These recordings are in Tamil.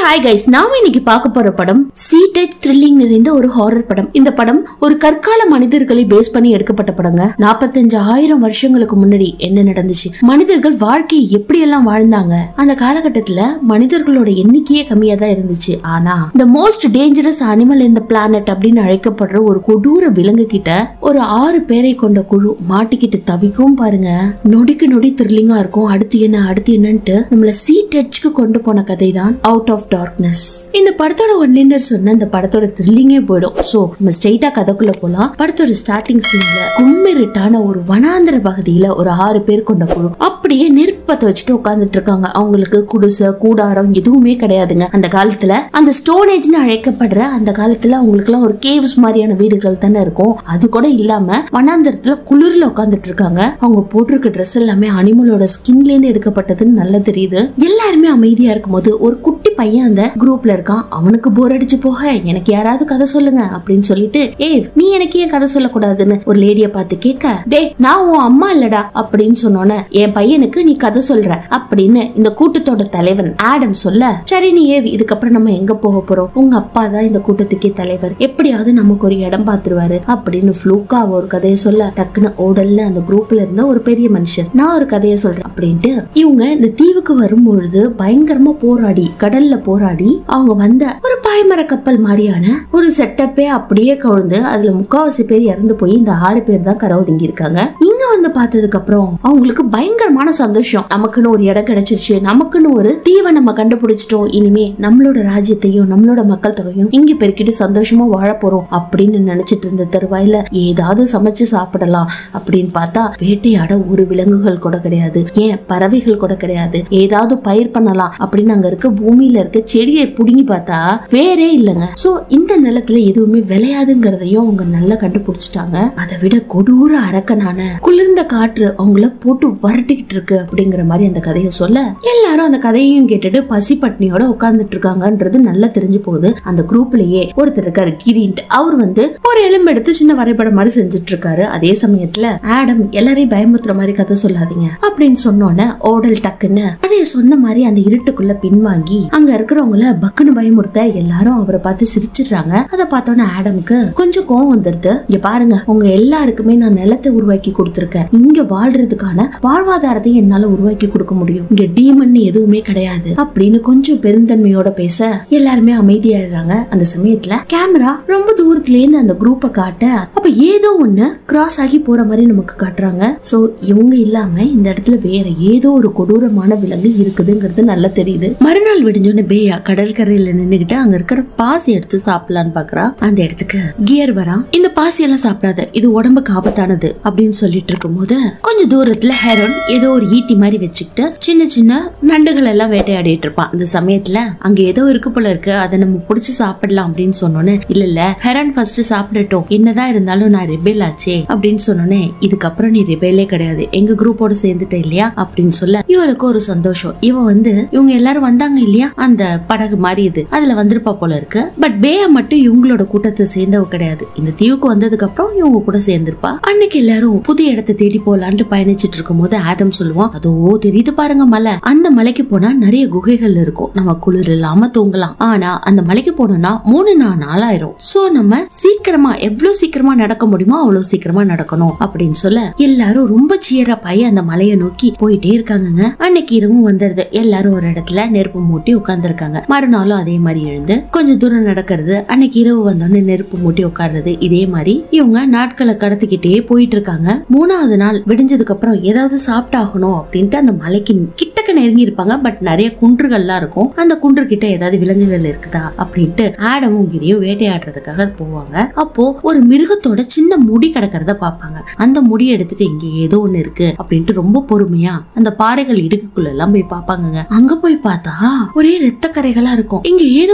ஹாய் கைஸ் நாம இன்னைக்கு பார்க்க போற படம் சீட்டேஜ் த்ரில்லிங் நிறைந்த ஒரு ஹாரர் படம் இந்த படம் ஒரு கற்கால மனிதர்களை பேஸ் பண்ணி எடுக்கப்பட்ட படங்க நாற்பத்தஞ்சு ஆயிரம் வருஷங்களுக்கு முன்னாடி என்ன நடந்துச்சு மனிதர்கள் வாழ்க்கையை எப்படி எல்லாம் வாழ்ந்தாங்க அந்த காலகட்டத்துல மனிதர்களோட எண்ணிக்கையே கம்மியா தான் இருந்துச்சு ஆனா இந்த மோஸ்ட் டேஞ்சரஸ் அனிமல் இந்த பிளானட் அப்படின்னு அழைக்கப்படுற ஒரு கொடூர விலங்கு கிட்ட ஒரு ஆறு பேரை கொண்ட குழு மாட்டிக்கிட்டு தவிக்கும் பாருங்க நொடிக்கு நொடி த்ரில்லிங்கா இருக்கும் அடுத்து என்ன அடுத்து என்னன்ட்டு நம்மள சீட் எட்ஜ்க்கு கொண்டு போன கதை தான் அவுட் ஆஃப் டார்க்னஸ் இந்த படத்தோட ஒன்லினர் சொன்ன இந்த படத்தோட த்ரில்லிங்கே போயிடும் சோ நம்ம ஸ்ட்ரெயிட்டா கதைக்குள்ள போலாம் படத்தோட ஸ்டார்டிங் சீன்ல கும்மிருட்டான ஒரு வனாந்திர பகுதியில ஒரு ஆறு பேர் கொண்ட குழு அப்படியே நெருப்பத்தை வச்சுட்டு உட்கார்ந்துட்டு இருக்காங்க அவங்களுக்கு குடிசை கூடாரம் எதுவுமே கிடையாதுங்க அந்த காலத்துல அந்த ஸ்டோனேஜ்னு அழைக்கப்படுற அந்த காலத்துல அவங்களுக்கு எல்லாம் ஒரு கேவ்ஸ் மாதிரியான வீடுகள் தானே இருக்கும் அது கூட இல்லாம வனாந்திரத்துல குளிர்ல உட்கார்ந்துட்டு இருக்காங்க அவங்க போட்டிருக்க ட்ரெஸ் எல்லாமே அனிமலோட ஸ்கின்ல இருந்து எடுக்கப்பட்டதுன்னு நல்லா தெரியுது எல்லாருமே அமைதியா இருக்கும்போது ஒரு குட்டி பையன் அந்த குரூப்ல இருக்கான் அவனுக்கு போர் அடிச்சு போக எனக்கு யாராவது கதை சொல்லுங்க அப்படின்னு சொல்லிட்டு ஏய் நீ எனக்கு ஏன் கதை சொல்லக்கூடாதுன்னு ஒரு லேடிய பார்த்து கேட்க டே நான் உன் அம்மா இல்லடா அப்படின்னு சொன்னோன்னே என் பையனுக்கு நீ கதை சொல்ற அப்படின்னு இந்த கூட்டத்தோட தலைவன் ஆடம் சொல்ல சரி நீ ஏ இதுக்கப்புறம் நம்ம எங்க போக போறோம் உங்க அப்பா தான் இந்த கூட்டத்துக்கே தலைவர் எப்படியாவது நமக்கு ஒரு இடம் பாத்துருவாரு அப்படின்னு ஃப்ளூக்கா ஒரு கதையை சொல்ல டக்குன்னு ஓடல்ல அந்த குரூப்ல இருந்த ஒரு பெரிய மனுஷன் நான் ஒரு கதையை சொல்றேன் அப்படின்ட்டு இவங்க இந்த தீவுக்கு வரும்பொழுது பயங்கரமா போராடி கடல்ல போராடி அவங்க வந்த ஒரு பாய்மர கப்பல் மாதிரியான ஒரு செட்டப்பே அப்படியே கவுழ்ந்து அதுல முக்காவாசி பேர் இறந்து போய் இந்த ஆறு பேர் தான் கரை ஒதுங்கி இருக்காங்க இங்க வந்து பார்த்ததுக்கு அப்புறம் அவங்களுக்கு பயங்கரமான சந்தோஷம் நமக்குன்னு ஒரு இடம் கிடைச்சிருச்சு நமக்குன்னு ஒரு தீவை நம்ம கண்டுபிடிச்சிட்டோம் இனிமே நம்மளோட ராஜ்யத்தையும் நம்மளோட மக்கள் தொகையும் இங்க பெருக்கிட்டு சந்தோஷமா வாழ போறோம் அப்படின்னு நினைச்சிட்டு இருந்த தருவாயில ஏதாவது சமைச்சு சாப்பிடலாம் அப்படின்னு பார்த்தா வேட்டையாட ஒரு விலங்குகள் கூட கிடையாது ஏன் பறவைகள் கூட கிடையாது ஏதாவது பயிர் பண்ணலாம் அப்படின்னு அங்க இருக்க பூமியில இருக்க செடியை புடுங்கி பார்த்தா வேறே இல்லைங்க சோ இந்த நிலத்துல எதுவுமே விளையாதுங்கிறதையும் அவங்க நல்லா கண்டுபிடிச்சிட்டாங்க அதை விட கொடூர அரக்கனான குளிர்ந்த காற்று அவங்கள போட்டு வரட்டிக்கிட்டு இருக்கு அப்படிங்கிற மாதிரி அந்த கதையை சொல்ல எல்லாரும் அந்த கதையையும் கேட்டுட்டு பசி பட்னியோட உட்கார்ந்துட்டு இருக்காங்கன்றது நல்லா தெரிஞ்சு போகுது அந்த குரூப்லயே ஒருத்தர் இருக்காரு கிரின்ட் அவர் வந்து ஒரு எலும்பு எடுத்து சின்ன வரைபடம் மாதிரி செஞ்சுட்டு இருக்காரு அதே சமயத்துல ஆடம் எல்லாரையும் பயமுத்துற மாதிரி கதை சொல்லாதீங்க அப்படின்னு சொன்னோன்னே ஓடல் டக்குன்னு அதைய சொன்ன மாதிரி அந்த இருட்டுக்குள்ள பின்வாங்கி அங்க இருக்கிறவங்கள பக்குன்னு பயமுறுத்த எல்லாரும் அவரை பார்த்து சிரிச்சிடுறாங்க அதை பார்த்தோன்னே ஆடம்க்கு கொஞ்சம் கோவம் வந்துருது இங்க பாருங்க உங்க எல்லாருக்குமே நான் நிலத்தை உருவாக்கி கொடுத்துருக்கேன் இங்க வாழ்றதுக்கான வாழ்வாதாரத்தை என்னால உருவாக்கி கொடுக்க முடியும் இங்க டீமன் எதுவுமே கிடையாது அப்படின்னு கொஞ்சம் பெருந்தன்மையோட பேச எல்லாருமே அமைதியாயிடுறாங்க அந்த சமயத்துல கேமரா ரொம்ப தூரத்துல இருந்து அந்த குரூப்பை காட்ட அப்ப ஏதோ ஒண்ணு கிராஸ் ஆகி போற மாதிரி நமக்கு காட்டுறாங்க சோ இவங்க இல்லாம இந்த இடத்துல வேற ஏதோ ஒரு கொடூரமான விலங்கு இருக்குதுங்கிறது நல்லா தெரியுது மறுநாள் விடிஞ்சோன்னு பேயா கடற்கரையில நின்னுகிட்டு அங்க இருக்கிற பாசி எடுத்து சாப்பிடலான்னு பாக்குறா அந்த இடத்துக்கு கியர் வரான் இந்த பாசி எல்லாம் சாப்பிடாத இது உடம்புக்கு ஆபத்தானது அப்படின்னு சொல்லிட்டு இருக்கும்போது கொஞ்சம் தூரத்துல ஹெரோன் ஏதோ ஒரு ஈட்டி மாதிரி வச்சுக்கிட்டு சின்ன சின்ன நண்டுகள் எல்லாம் வேட்டையாடிட்டு இருப்பான் அந்த சமயத்துல அங்க ஏதோ இருக்கு போல இருக்கு அதை நம்ம புடிச்சு சாப்பிடலாம் அப்படின்னு சொன்னோன்னே இல்ல இல்ல ஹெரன் ஃபர்ஸ்ட் சாப்பிடட்டும் என்னதான் இருந்தாலும் நான் ரிபேல் ஆச்சே அப்படின்னு சொன்னோன்னே இதுக்கப்புறம் நீ ரிபேலே கிடையாது எங்க குரூப்போட சேர்ந்துட்ட இல்லையா அப்படின்னு சொல்ல இவளுக்கு ஒரு சந்தோஷம் இவன் வந்து இவங்க எல்லாரும் வந்தாங்க இல்லையா அந்த படகு மாதிரி இது அதுல வந்திருப்பா போல இருக்கு பட் பேயா மட்டும் இவங்களோட கூட்டத்தை சேர்ந்தவ கிடையாது இந்த தீவுக்கு வந்ததுக்கு அப்புறம் இவங்க கூட சேர்ந்திருப்பா அன்னைக்கு எல்லாரும் புதிய இடத்தை தேடி போலான்ட்டு பயணிச்சிட்டு இருக்கும் போது ஆதம் சொல்லுவான் அதோ தெரியுது பாருங்க மலை அந்த மலைக்கு போனா நிறைய குகைகள் இருக்கும் நம்ம குளிர் இல்லாம தூங்கலாம் ஆனா அந்த மலைக்கு போனோம்னா மூணு நாள் நாளாயிரும் சோ நம்ம சீக்கிரமா எவ்வளவு சீக்கிரமா நடக்க முடியுமோ அவ்வளவு சீக்கிரமா நடக்கணும் அப்படின்னு சொல்ல எல்லாரும் ரொம்ப சீரா பாய் அந்த மலையை நோக்கி போயிட்டே இருக்காங்கங்க அன்னைக்கு இரவும் வந்துருது எல்லாரும் ஒரு இடத்துல நெருப்பு மூட்டி உட்கார்ந்துருக்காங்க மறுநாளும் அதே மாதிரி எழுந்து கொஞ்சம் தூரம் நடக்கிறது அன்னைக்கு இரவு வந்தோடனே நெருப்பு மூட்டி உட்கார்றது இதே மாதிரி இவங்க நாட்களை கடத்திக்கிட்டே போயிட்டு இருக்காங்க மூணாவது நாள் விடிஞ்சதுக்கு அப்புறம் ஏதாவது சாப்பிட்டாகணும் அப்படின்ட்டு அந்த மலைக்கு கிட்டக்க நெருங்கி இருப்பாங்க பட் நிறைய குன்றுகள்லாம் இருக்கும் அந்த குன்று கிட்ட ஏதாவது விலங்குகள் இருக்குதா அப்படின்ட்டு ஆடமும் கிரியும் வேட்டையாடுறதுக்காக போவாங்க அப்போ ஒரு மிருகத்தோட சின்ன முடி கிடக்கிறத பார்ப்பாங்க அந்த முடியை எடுத்துட்டு இங்க ஏதோ ஒண்ணு இருக்கு அப்படின்ட்டு ரொம்ப பொறுமையா அந்த பாறைகள் இடுக்குள்ள எல்லாம் போய் பார்ப்பாங்கங்க அங்க போய் பார்த்தா ஒரே ரத்த கரைகளா இருக்கும் இங்க ஏதோ ஒரு விலங்கு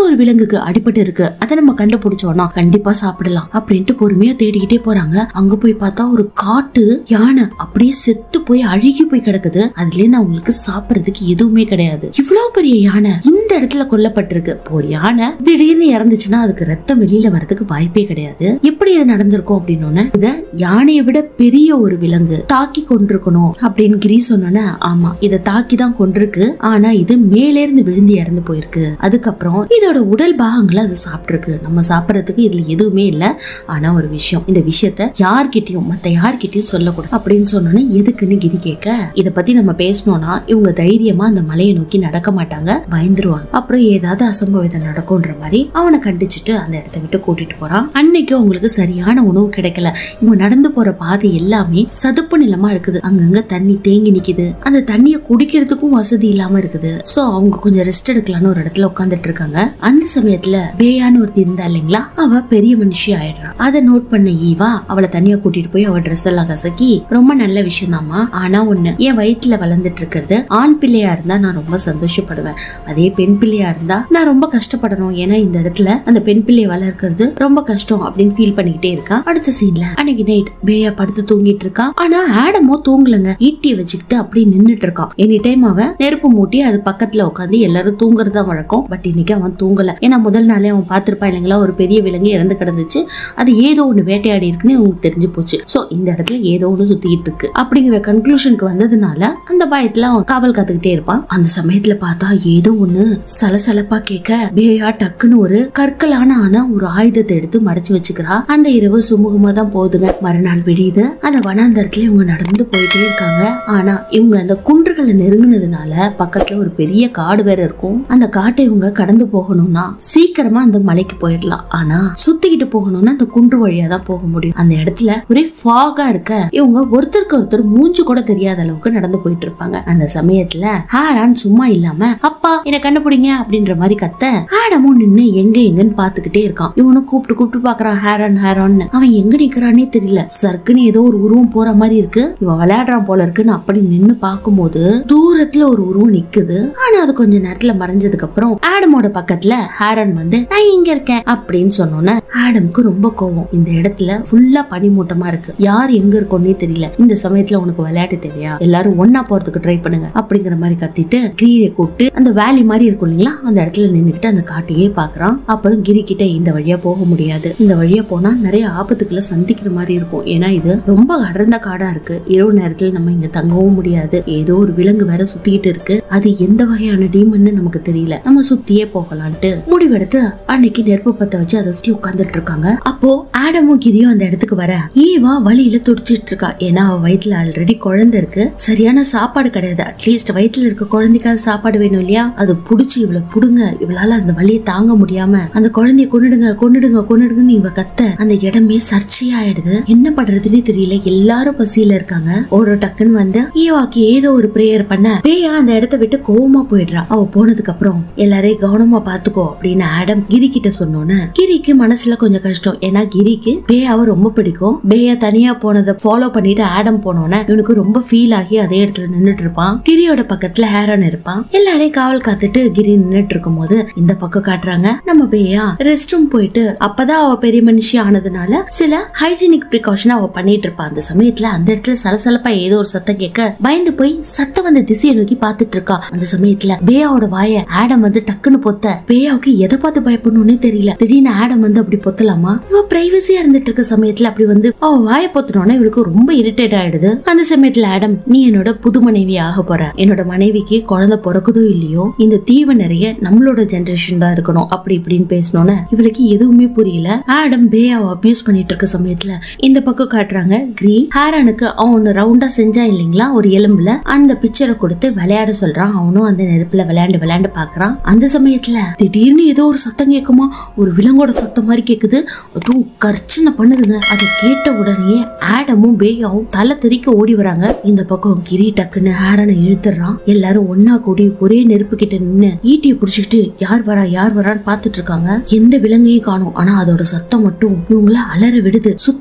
விலங்குக்கு அடிபட்டு இருக்கு அதை நம்ம கண்டுபிடிச்சோம்னா கண்டிப்பா சாப்பிடலாம் அப்படின்ட்டு பொறுமையா தேடிக்கிட்டே போறாங்க அங்க போய் பார்த்தா ஒரு காட்டு யானை அப்படியே செத்து போய் அழுகி போய் கிடக்குது அதுல இருந்து அவங்களுக்கு சாப்பிடறதுக்கு எதுவுமே கிடையாது இவ்வளவு பெரிய யானை இந்த இடத்துல கொல்லப்பட்டிருக்கு இப்போ ஒரு யானை திடீர்னு இறந்துச்சுன்னா அதுக்கு ரத்தம் வெளியில வரதுக்கு வாய்ப்பே கிடையாது எப்படி இது நடந்திருக்கும் அப்படின்னு இத யானையை விட பெரிய ஒரு விலங்கு தாக்கி கொண்டிருக்கணும் அப்படின்னு கிரி சொன்னோன்னே ஆமா இத தாக்கி தான் கொண்டிருக்கு ஆனா இது மேலே இருந்து விழுந்து இறந்து போயிருக்கு அதுக்கப்புறம் இதோட உடல் பாகங்களை அது சாப்பிட்டிருக்கு நம்ம சாப்பிடறதுக்கு இதுல எதுவுமே இல்ல ஆனா ஒரு விஷயம் இந்த விஷயத்த யார்கிட்டயும் மத்த யார்கிட்டயும் சொல்லக்கூடாது அப்படின்னு சொன்னோன்னே எதுக்குன்னு கிரி கேட்க இத பத்தி நம்ம பேசணும்னா இவங்க தைரியமா அந்த மலையை நோக்கி நடக்க மாட்டாங்க பயந்துருவாங்க அப்புறம் ஏதாவது அசம்பவிதம் நடக்கும்ன்ற மாதிரி அவனை கண்டிச்சுட்டு அந்த இடத்த விட்டு கூட்டிட்டு போறான் அன்னைக்கு அவங்களுக்கு சரியான உணவு கிடைக்கல இவங்க நடந்து போற பாதை எல்லாமே சதுப்பு நிலமா இருக்குது அங்கங்க தண்ணி தேங்கி நிக்குது அந்த தண்ணிய குடிக்கிறதுக்கும் வசதி இல்லாம இருக்குது சோ அவங்க கொஞ்சம் ரெஸ்ட் எடுக்கலாம்னு ஒரு இடத்துல உட்காந்துட்டு இருக்காங்க அந்த சமயத்துல பேயான்னு ஒருத்தி இருந்தா இல்லைங்களா அவ பெரிய மனுஷி ஆயிடுறா அதை நோட் பண்ண ஈவா அவளை தனியா கூட்டிட்டு போய் அவ ட்ரெஸ் எல்லாம் கசக்கி ரொம்ப நல்ல விஷயம் ஆனா ஒண்ணு என் வயிற்றுல வளர்ந்துட்டு இருக்கிறது ஆண் பிள்ளையா இருந்தா நான் ரொம்ப சந்தோஷப்படுவேன் அதே பெண் பிள்ளையா இருந்தா நான் ரொம்ப கஷ்டப்படணும் ஏன்னா இந்த இடத்துல அந்த பெண் பிள்ளையை வளர்க்கறது ரொம்ப கஷ்டம் அப்படின்னு ஃபீல் பண்ணிக்கிட்டே இருக்கா அடுத்த சீன்ல அன்னைக்கு நைட் பேயா படுத்து தூங்கிட்டு இருக்கா ஆனா ஆடமோ தூங்கலங்க ஈட்டியை வச்சுக்கிட்டு அப்படியே நின்னுட்டு இருக்கான் எனி டைம் அவன் நெருப்பு மூட்டி அது பக்கத்துல உட்காந்து எல்லாரும் தூங்குறது தான் வழக்கம் பட் இன்னைக்கு அவன் தூங்கல ஏன்னா முதல் நாளே அவன் பார்த்திருப்பான் இல்லைங்களா ஒரு பெரிய விலங்கு இறந்து கிடந்துச்சு அது ஏதோ ஒண்ணு வேட்டையாடி இருக்குன்னு உங்களுக்கு தெரிஞ்சு போச்சு சோ இந்த இடத்துல ஏதோ ஒண்ணு சுத்திக்கிட்டு இருக்கு அப்படிங்கிற கன்க்ளூஷனுக்கு வந்ததுனால அந்த பயத்துல அவன் காவல் காத்துக்கிட்டே இருப்பான் அந்த சமயத்துல பார்த்தா ஏதோ ஒண்ணு சலசலப்பா கேட்க பேயா டக்குன்னு ஒரு கற்களான ஆன ஒரு ஆயுதத்தை எடுத்து மறைச்சு வச்சுக்கிறா அந்த இரவு சுமூகமா தான் போகுதுங்க மறுநாள் விடியுது அந்த வனாந்தரத்துல இவங்க நடந்து போயிட்டே இருக்காங்க ஆனா இவங்க அந்த குன்றுகளை நெருங்கினதுனால பக்கத்துல ஒரு பெரிய காடு வேற இருக்கும் அந்த காட்டை இவங்க கடந்து போகணும்னா சீக்கிரமா அந்த மலைக்கு போயிடலாம் ஆனா சுத்திக்கிட்டு போகணும்னா அந்த குன்று வழியா தான் போக முடியும் அந்த இடத்துல ஒரே ஃபாகா இருக்க இவங்க ஒருத்தருக்கு ஒருத்தர் மூஞ்சு கூட தெரியாத அளவுக்கு நடந்து போயிட்டு இருப்பாங்க அந்த சமயத்துல ஹாரான் சும்மா இல்லாம அப்பா என்ன கண்டுபிடிங்க அப்படின்ற மாதிரி கத்த ஆடமும் நின்னு எங்க எங்கன்னு பாத்துக்கிட்டே இருக்கான் இவனும் கூப்பிட்டு கூப்பிட்டு பாக்குறான் ஹேரான் ஹேரான்னு அவன் எங்க நிக்கிறானே தெரியல சர்க்குன்னு ஏதோ ஒரு உருவம் போற மாதிரி இருக்கு இவன் விளையாடுறான் போல இருக்குன்னு அப்படி நின்னு பாக்கும்போது தூரத்துல ஒரு உருவம் நிக்குது ஆனா அது கொஞ்ச நேரத்துல மறைஞ்சதுக்கு அப்புறம் ஆடமோட பக்கத்துல ஹேரன் வந்து நான் இங்க இருக்கேன் அப்படின்னு சொன்னோன்னே ஆடம்க்கு ரொம்ப கோவம் இந்த இடத்துல ஃபுல்லா பனிமூட்டமா இருக்கு யார் எங்க இருக்கோன்னே தெரியல இந்த சமயத்துல உனக்கு விளையாட்டு தேவையா எல்லாரும் ஒன்னா போறதுக்கு ட்ரை பண்ணுங்க அப்படிங்கிற மாதிரி கத்திட்டு கிரியை கூப்பிட்டு அந்த வேலி மாதிரி இருக்கும் இல்லைங்களா அந்த இடத்துல நின்னுக்கிட்டு அந்த காட்டையே பாக்குறான் அப்புறம் கிரி கிட்ட இந்த வழியா போக முடியாது இந்த வழியா போனா நிறைய ஆபத்துக்களை சந்திக்கிற மாதிரி இருக்கும் ஏன்னா இது ரொம்ப அடர்ந்த காடா இருக்கு இரவு நேரத்துல நம்ம இங்க தங்கவும் முடியாது ஏதோ ஒரு விலங்கு வேற சுத்திக்கிட்டு இருக்கு அது எந்த வகையான டீமன்னு நமக்கு தெரியல நம்ம சுத்தியே போகலான்ட்டு முடிவெடுத்து அன்னைக்கு நெருப்பு பத்த வச்சு அதை சுத்தி உட்கார்ந்துட்டு இருக்காங்க அப்போ ஆடமும் கிரியும் அந்த இடத்துக்கு வர ஈவா வழியில துடிச்சிட்டு இருக்கா ஏன்னா அவ வயித்துல ஆல்ரெடி குழந்தை இருக்கு சரியான சாப்பாடு கிடையாது அட்லீஸ்ட் வயித்துல இருக்க குழந்தைக்காவது சாப்பாடு வேணும் இல்லையா அது புடிச்சு இவள புடுங்க இவளால அந்த வலியை தாங்க முடியாம அந்த குழந்தைய கொன்னுடுங்க கொன்னுடுங்க கொன்னுடுங்கன்னு இவ கத்த அந்த இடமே சர்ச்சையாயிடுது என்ன பண்றதுன்னே தெரியல எல்லாரும் பசியில இருக்காங்க ஒரு டக்குன்னு வந்து ஈவாக்கு ஏதோ ஒரு பிரேயர் பண்ண பேயா அந்த இடத்த விட்டு கோவமா போயிடுறா அவ போனதுக்கு அப்புறம் எல்லாரையும் கவனமா பாத்துக்கோ அப்படின்னு ஆடம் கிரி கிட்ட சொன்னோன்னு கிரிக்கு மனசுல கொஞ்சம் கஷ்டம் ஏன்னா கிரிக்கு பேயாவை ரொம்ப பிடிக்கும் பேயா தனியா போனதை ஃபாலோ பண்ணிட்டு ஆடம் போனோன்னே இவனுக்கு ரொம்ப ஃபீல் ஆகி அதே இடத்துல நின்னுட்டு இருப்பான் கிரியோட பக்கத்துல ஹேரன் இருப்பான் எல்லாரையும் காவல் காத்துட்டு கிரி நின்னுட்டு இருக்கும் போது இந்த பக்கம் காட்டுறாங்க நம்ம பேயா ரெஸ்ட் ரூம் போயிட்டு அப்பதான் அவ பெரிய மனுஷி ஆனதுனால சில ஹைஜீனிக் ப்ரிகாஷன் அவ பண்ணிட்டு இருப்பா அந்த சமயத்துல அந்த இடத்துல சலசலப்பா ஏதோ ஒரு சத்தம் கேட்க பயந்து போய் சத்தம் வந்த திசையை நோக்கி பாத்துட்டு இருக்கா அந்த சமயத்துல பேயாவோட வாய ஆடம் வந்து டக்குன்னு பொத்த பேயாவுக்கு எதை பார்த்து பயப்படணும்னே தெரியல திடீர்னு ஆடம் வந்து அப்படி பொத்தலாமா இவ பிரைவசியா இருந்துட்டு இருக்க சமயத்துல அப்படி வந்து அவ வாய பொத்தனோட இவளுக்கு ரொம்ப இரிட்டேட் ஆயிடுது அந்த சமயத்துல ஆடம் நீ என்னோட புது மனைவி ஆக போற என்னோட மனைவிக்கு குழந்தை பிறக்குதோ இல்லையோ இந்த தீவு நிறைய நம்மளோட ஜெனரேஷன் தான் இருக்கணும் அப்படி இப்படின்னு பேசணும்னு இவளுக்கு எதுவுமே புரியல ஆடம் பேயாவை அபியூஸ் பண்ணிட்டு இருக்க சமயத்துல இந்த பக்கம் காட்டுறாங்க கிரீன் ஹேரனுக்கு அவன் ஒன்னு ரவுண்டா செஞ்சான் இல்லைங்களா ஒரு எலும்புல அந்த பிக்சரை கொடுத்து விளையாட சொல்றான் அவனும் அந்த நெருப்புல விளையாண்டு விளையாண்டு பாக்குறான் அந்த சமயத்துல திடீர்னு ஏதோ ஒரு சத்தம் கேட்குமா ஒரு விலங்கோட சத்தம் மாதிரி கேக்குது அதுவும் கர்ச்சனை பண்ணுதுங்க அதை கேட்ட உடனே ஆடமும் பேயாவும் தலை தெறிக்க ஓடி வராங்க இந்த பக்கம் கிரி டக்குன்னு ஹேரனை இழுத்துறான் எல்லாரும் ஒன்னா கூடி ஒரே நெருப்பு கிட்ட நின்னு ஈட்டியை புடிச்சுக்கிட்டு யார் வரா யார் வரான்னு பாத்துட்டு இருக்காங்க எந்த விலங்கையும் காணும் ஆனா அதோட சத்தம் மட்டும் இவங்கள அலற விடுது சுத்தி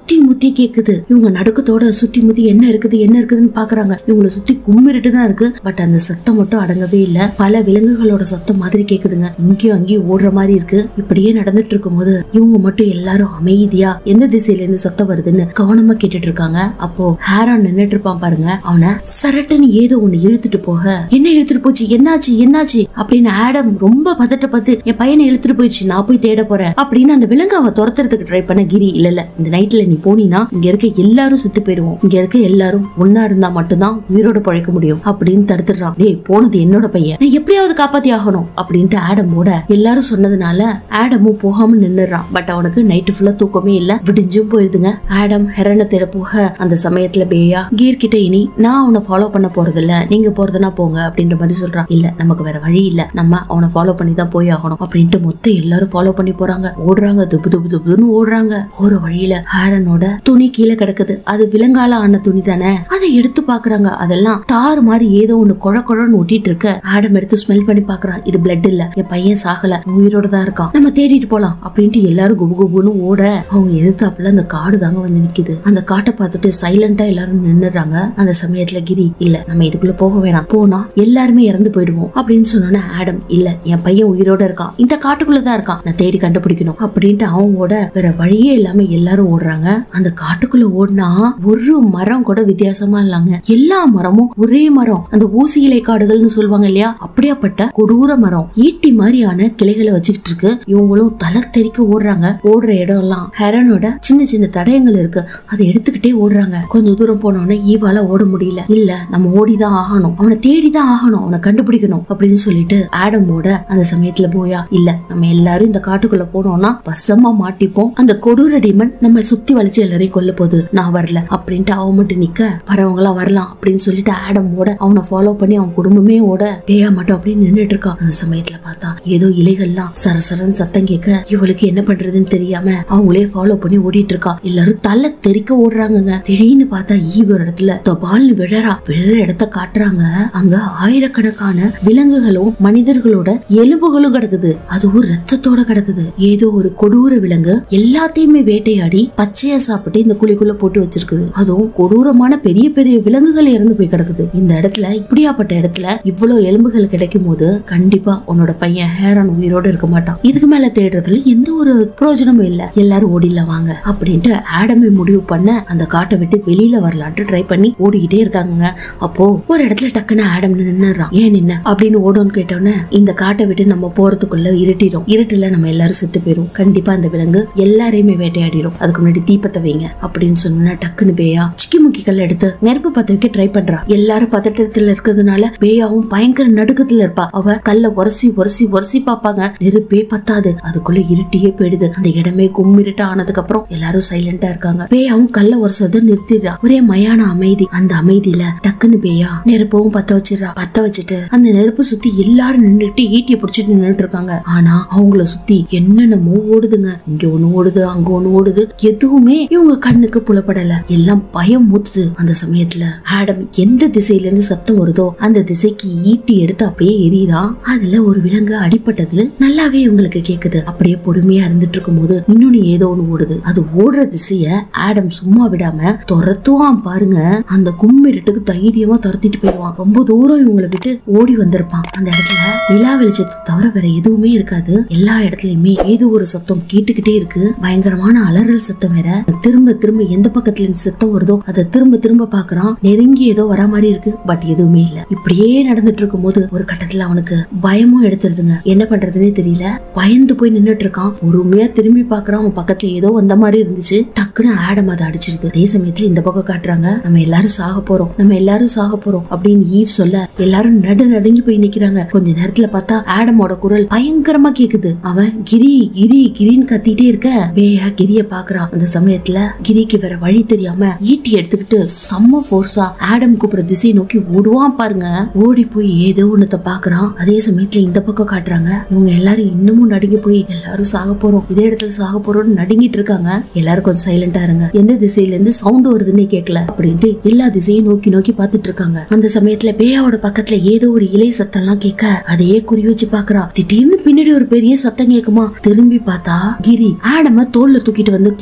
சுத்தி முத்தி கேக்குது இவங்க நடுக்கத்தோட சுத்தி முத்தி என்ன இருக்குது என்ன இருக்குதுன்னு பாக்குறாங்க இவங்கள சுத்தி கும்மிருட்டு தான் இருக்கு பட் அந்த சத்தம் மட்டும் அடங்கவே இல்ல பல விலங்குகளோட சத்தம் மாதிரி கேக்குதுங்க இங்கேயும் அங்கேயும் ஓடுற மாதிரி இருக்கு இப்படியே நடந்துட்டு இருக்கும்போது இவங்க மட்டும் எல்லாரும் அமைதியா எந்த திசையில இருந்து சத்தம் வருதுன்னு கவனமா கேட்டுட்டு இருக்காங்க அப்போ ஹேரான் நின்னுட்டு இருப்பான் பாருங்க அவனை சரட்டுன்னு ஏதோ ஒண்ணு இழுத்துட்டு போக என்ன இழுத்துட்டு போச்சு என்னாச்சு என்னாச்சு அப்படின்னு ஆடம் ரொம்ப பதட்டப்பட்டு என் பையனை இழுத்துட்டு போயிடுச்சு நான் போய் தேட போறேன் அப்படின்னு அந்த விலங்கு அவன் துரத்துறதுக்கு ட்ரை பண்ண கிரி இல்ல இல்ல இந்த நைட்ல நீ போனீனா இங்க இருக்க எல்லாரும் சுத்து போயிடுவோம் இங்க இருக்க எல்லாரும் ஒன்னா இருந்தா மட்டும்தான் உயிரோட பழைக்க முடியும் அப்படின்னு தடுத்துடுறான் டேய் போனது என்னோட பையன் நான் எப்படியாவது காப்பாத்தி ஆகணும் அப்படின்ட்டு ஆடமோட எல்லாரும் சொன்னதுனால ஆடமும் போகாம நின்னுறான் பட் அவனுக்கு நைட்டு ஃபுல்லா தூக்கமே இல்ல விடிஞ்சும் போயிருதுங்க ஆடம் ஹெரனை தேட போக அந்த சமயத்துல பேயா கீர் கிட்ட இனி நான் அவனை ஃபாலோ பண்ண போறது இல்ல நீங்க போறதுனா போங்க அப்படின்ற மாதிரி சொல்றான் இல்ல நமக்கு வேற வழி இல்ல நம்ம அவனை ஃபாலோ பண்ணி தான் போய் ஆகணும் அப்படின்ட்டு மொத்தம் எல்லாரும் ஃபாலோ பண்ணி போறாங்க ஓடுறாங்க துப்பு துப்பு துப்புன்னு ஓடுறாங்க போற வழியில ஹேரனோட துணி கீழே கிடக்குது அது விலங்கால ஆன துணி தானே அதை எடுத்து பாக்குறாங்க அதெல்லாம் தாறு மாதிரி ஏதோ ஒண்ணு குழ குழன்னு ஒட்டிட்டு இருக்க ஆடம் எடுத்து ஸ்மெல் பண்ணி பாக்குறான் இது பிளட் இல்ல என் பையன் சாகல உயிரோட தான் இருக்கான் நம்ம தேடிட்டு போலாம் அப்படின்ட்டு எல்லாரும் குபு குபுன்னு ஓட அவங்க எதிர்த்தாப்புல அந்த காடு தாங்க வந்து நிக்குது அந்த காட்டை பார்த்துட்டு சைலண்டா எல்லாரும் நின்னுறாங்க அந்த சமயத்துல கிரி இல்ல நம்ம இதுக்குள்ள போக வேணாம் போனா எல்லாருமே இறந்து போயிடுவோம் அப்படின்னு சொன்னோன்னே ஆடம் இல்ல என் பையன் உயிரோட இருக்கான் இந்த காட்டுக்குள்ளதான் இருக்கான் நான் தேடி கண்டுபிடிக்கணும் அப்படின்ட்டு அவன் ஓட வேற வழியே இல்லாம எல்லாரும் ஓடுறாங்க அந்த காட்டுக்குள்ள ஓடினா ஒரு மரம் கூட வித்தியாசமா இல்லைங்க எல்லா மரமும் ஒரே மரம் அந்த ஊசி இலை காடுகள்னு சொல்லுவாங்க இல்லையா அப்படியாப்பட்ட கொடூர மரம் ஈட்டி மாதிரியான கிளைகளை வச்சுக்கிட்டு இருக்கு இவங்களும் தலை தெறிக்க ஓடுறாங்க ஓடுற இடம் எல்லாம் ஹெரனோட சின்ன சின்ன தடயங்கள் இருக்கு அதை எடுத்துக்கிட்டே ஓடுறாங்க கொஞ்சம் தூரம் போனோடனே ஈவால ஓட முடியல இல்ல நம்ம ஓடிதான் ஆகணும் அவனை தேடிதான் ஆகணும் அவனை கண்டுபிடிக்கணும் அப்படின்னு சொல்லிட்டு ஆடமோட அந்த சமயத்துல போயா இல்ல நம்ம எல்லாரும் இந்த காட்டுக்குள்ள போனோம்னா வசமா மாட்டிப்போம் அந்த கொடூர டீமன் நம்ம சுத்தி வளைச்சு எல்லாரையும் கொல்ல போகுது நான் வரல அப்படின்ட்டு அவன் மட்டும் நிக்க வரவங்க எல்லாம் வரலாம் அப்படின்னு சொல்லிட்டு ஆடம் ஓட அவனை ஃபாலோ பண்ணி அவன் குடும்பமே ஓட பேயா மட்டும் அப்படியே நின்னுட்டு இருக்கான் அந்த சமயத்துல பார்த்தா ஏதோ இலைகள்லாம் சரசரன்னு சத்தம் கேட்க இவளுக்கு என்ன பண்றதுன்னு தெரியாம அவங்களே ஃபாலோ பண்ணி ஓடிட்டு இருக்கா எல்லாரும் தலை தெறிக்க ஓடுறாங்கங்க திடீர்னு பார்த்தா ஈ ஒரு இடத்துல தொபால்னு விழறா விழற இடத்த காட்டுறாங்க அங்க ஆயிரக்கணக்கான விலங்குகளும் மனிதர்களோட எலும்புகளும் கிடக்குது அதுவும் ரத்தத்தோட கிடக்குது ஏதோ ஒரு கொடூர விலங்கு எல்லாத்தையுமே வேட்டையாடி பச்சையா சாப்பிட்டு இந்த குழிக்குள்ள போட்டு வச்சிருக்குது அதுவும் கொடூரமான பெரிய பெரிய விலங்குகள் இறந்து போய் கிடக்குது இந்த இடத்துல இப்படியாப்பட்ட இடத்துல இவ்வளவு எலும்புகள் கிடைக்கும் போது கண்டிப்பா உன்னோட பையன் ஹேரான் உயிரோட இருக்க மாட்டான் இதுக்கு மேல தேடுறதுல எந்த ஒரு பிரயோஜனமும் இல்ல எல்லாரும் ஓடில வாங்க அப்படின்ட்டு ஆடமே முடிவு பண்ண அந்த காட்டை விட்டு வெளியில வரலான்ட்டு ட்ரை பண்ணி ஓடிக்கிட்டே இருக்காங்க அப்போ ஒரு இடத்துல டக்குன்னு ஆடம் நின்னுறான் ஏன் நின்ன அப்படின்னு ஓடும்னு கேட்டோன்னே இந்த காட்டை விட்டு நம்ம போறதுக்குள்ள இருட்டிடும் இருட்டுல நம்ம எல்லாரும் செத்து போயிரும் கண்டிப்பா அந்த விலங்கு எல்லாரையுமே வேட்டையாடிடும் அதுக்கு முன்னாடி தீபத்தை வைங்க அப்படின்னு சொன்னா டக்குன்னு பேயா சிக்கி முக்கி கல் எடுத்து நெருப்பு பத்த வைக்க ட்ரை பண்றா எல்லாரும் பதட்டத்துல இருக்கிறதுனால பேயாவும் பயங்கர நடுக்கத்துல இருப்பா அவ கல்ல உரசி உரசி உரசி பாப்பாங்க நெருப்பே பத்தாது அதுக்குள்ள இருட்டியே போயிடுது அந்த இடமே கும்மிருட்டு ஆனதுக்கு அப்புறம் எல்லாரும் சைலண்டா இருக்காங்க பேயாவும் கல்ல உரசத நிறுத்திடுறா ஒரே மயான அமைதி அந்த அமைதியில டக்குன்னு பேயா நெருப்பவும் பத்த வச்சிடுறா பத்த வச்சுட்டு அந்த நெருப்பு சுத்தி எல்லாரும் நின்னுட்டு ஈட்டிய புடிச்சிட்டு நின்னுட்டு இருக்காங்க ஆனா அவங்கள சுத்தி என்னென்னமோ ஓடுதுங்க இங்க ஒண்ணு ஓடுது அங்க ஒண்ணு ஓடுது எதுவுமே இவங்க கண்ணுக்கு புலப்படல எல்லாம் பயம் மூத்துது அந்த சமயத்துல ஆடம் எந்த திசையில இருந்து சத்தம் வருதோ அந்த திசைக்கு ஈட்டி எடுத்து அப்படியே எரியறான் அதுல ஒரு விலங்கு அடிபட்டதுல நல்லாவே இவங்களுக்கு கேக்குது அப்படியே பொறுமையா இருந்துட்டு இருக்கும் போது இன்னொன்னு ஏதோ ஒண்ணு ஓடுது அது ஓடுற திசைய ஆடம் சும்மா விடாம துரத்துவான் பாருங்க அந்த கும்மிருட்டுக்கு தைரியமா துரத்திட்டு போயிடுவான் ரொம்ப தூரம் இவங்களை விட்டு ஓடி வந்திருப்பான் அந்த இடத்துல நிலா வெளிச்சத்தை தவிர வேற எதுவுமே இருக்காது எல்லா இடத்துலயுமே ஏதோ ஒரு சத்தம் கேட்டுக்கிட்டே இருக்கு பயங்கரமான அலறல் சத்தம் வேற திரும்ப திரும்ப எந்த பக்கத்துல இருந்து சத்தம் வருதோ அதை திரும்ப திரும்ப பாக்குறான் நெருங்கி ஏதோ வர மாதிரி இருக்கு பட் எதுவுமே இல்ல இப்படியே நடந்துட்டு இருக்கும் போது ஒரு கட்டத்துல அவனுக்கு பயமும் எடுத்துருதுங்க என்ன பண்றதுன்னே தெரியல பயந்து போய் நின்னுட்டு இருக்கான் பொறுமையா திரும்பி பாக்குறான் அவன் பக்கத்துல ஏதோ வந்த மாதிரி இருந்துச்சு டக்குன்னு ஆடம் அதை அடிச்சிருது அதே சமயத்துல இந்த பக்கம் காட்டுறாங்க நம்ம எல்லாரும் சாக போறோம் நம்ம எல்லாரும் சாக போறோம் அப்படின்னு ஈவ் சொல்ல எல்லாரும் நடு நடுங்கி போய் நிக்கிறாங்க கொஞ்ச நேரத்துல பார்த்தா ஆடமோட குரல் பயங்கரமா கேக்குது அவன் கிரி கிரி கிரின்னு கத்திட்டே இருக்க வேயா கிரிய பாக்குறான் அந்த சமயத்துல கிரிக்கு வேற வழி தெரியாம ஈட்டி எடுத்துக்கிட்டு செம்ம ஃபோர்ஸா ஆடம் கூப்பிடுற திசையை நோக்கி ஓடுவான் பாருங்க ஓடி போய் ஏதோ ஒன்னத பாக்குறான் அதே சமயத்துல இந்த பக்கம் காட்டுறாங்க இவங்க எல்லாரும் இன்னமும் நடுங்கி போய் எல்லாரும் சாக போறோம் இதே இடத்துல சாக போறோம்னு நடுங்கிட்டு இருக்காங்க எல்லாரும் கொஞ்சம் சைலண்டா இருங்க எந்த திசையில இருந்து சவுண்ட் வருதுன்னே கேட்கல அப்படின்ட்டு எல்லா திசையும் நோக்கி நோக்கி பாத்துட்டு இருக்காங்க அந்த சமயத்துல பேயாவோட பக்கத்துல ஏதோ ஒரு இலை சத்தம் எல்லாம் கேட்க அதையே குறி வச்சு பாக்குறா திடீர்னு பின்னாடி ஒரு பெரிய சத்தம் கேக்குமா திரும்பி பார்த்தா கிரி ஆடம தோல்ல தூக்கிட்டு வந்து கீழே போடுறான்